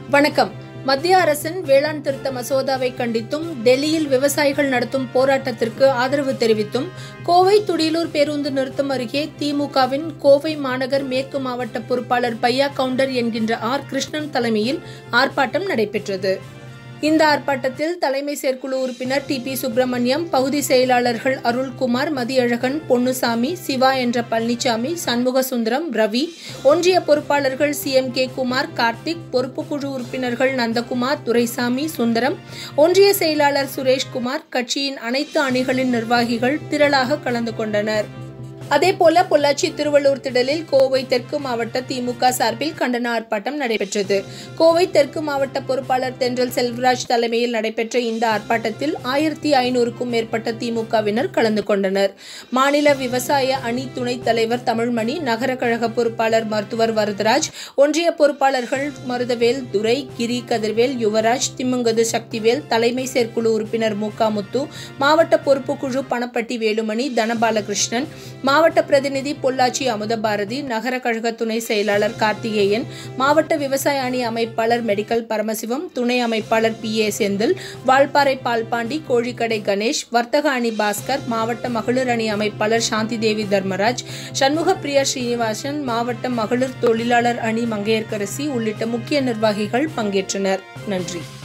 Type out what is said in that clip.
வணக்கம் மத்திய அரசின் வேளாண் திருத்த மசோதாவை கண்டித்தும் டெல்லியில் விவசாயிகள் நடத்தும் போராட்டத்திற்கு ஆதரவு தெரிவித்தும் கோவை துடியலூர் பேருந்து நிறுத்தம் அருகே திமுகவின் கோவை மாநகர் மேற்கு மாவட்ட பொறுப்பாளர் பையா கவுண்டர் என்கின்ற ஆர் கிருஷ்ணன் தலைமையில் ஆர்ப்பாட்டம் நடைபெற்றது இந்த ஆர்ப்பாட்டத்தில் தலைமை செயற்குழு உறுப்பினர் டி பி சுப்பிரமணியம் பகுதி செயலாளர்கள் அருள்குமார் மதியழகன் பொன்னுசாமி சிவா என்ற பழனிசாமி சண்முக சுந்தரம் ரவி ஒன்றிய பொறுப்பாளர்கள் C M K Kumar Karthik பொறுப்புக்குழு உறுப்பினர்கள் நந்தகுமார் துரைசாமி சுந்தரம் ஒன்றிய செயலாளர் சுரேஷ்குமார் கட்சியின் அனைத்து அணிகளின் நிர்வாகிகள் திரளாக கலந்து கொண்டனர் அதேபோல பொள்ளாச்சி திருவள்ளூர் திடலில் கோவை தெற்கு மாவட்ட திமுக சார்பில் கண்டன ஆர்ப்பாட்டம் நடைபெற்றது கோவை தெற்கு மாவட்ட பொறுப்பாளர் தென்றல் செல்வராஜ் தலைமையில் நடைபெற்ற இந்த ஆர்ப்பாட்டத்தில் ஆயிரத்தி ஐநூறுக்கும் மேற்பட்ட திமுகவினர் கலந்து கொண்டனர் மாநில விவசாய அணி துணைத் தலைவர் தமிழ்மணி நகர கழக பொறுப்பாளர் மருத்துவர் வரதராஜ் ஒன்றிய பொறுப்பாளர்கள் மருதவேல் துரை கிரி கதிர்வேல் யுவராஜ் திமுங்கது சக்திவேல் தலைமை செயற்குழு உறுப்பினர் முத்து மாவட்ட பொறுப்புக்குழு பணப்பட்டி வேலுமணி தனபாலகிருஷ்ணன் மாவட்ட பிரதிநிதி பொள்ளாச்சி அமுதபாரதி நகர கழக துணை செயலாளர் கார்த்திகேயன் மாவட்ட விவசாய அணி அமைப்பாளர் மெடிக்கல் பரமசிவம் துணை அமைப்பாளர் பி ஏ செந்தில் வால்பாறை பால்பாண்டி கோழிக்கடை கணேஷ் வர்த்தக அணி பாஸ்கர் மாவட்ட மகளிர் அணி அமைப்பாளர் சாந்தி தேவி தர்மராஜ் சண்முகப்பிரியா ஸ்ரீனிவாசன் மாவட்ட மகளிர் தொழிலாளர் அணி மங்கையர்கரசி உள்ளிட்ட முக்கிய நிர்வாகிகள் பங்கேற்றனர் நன்றி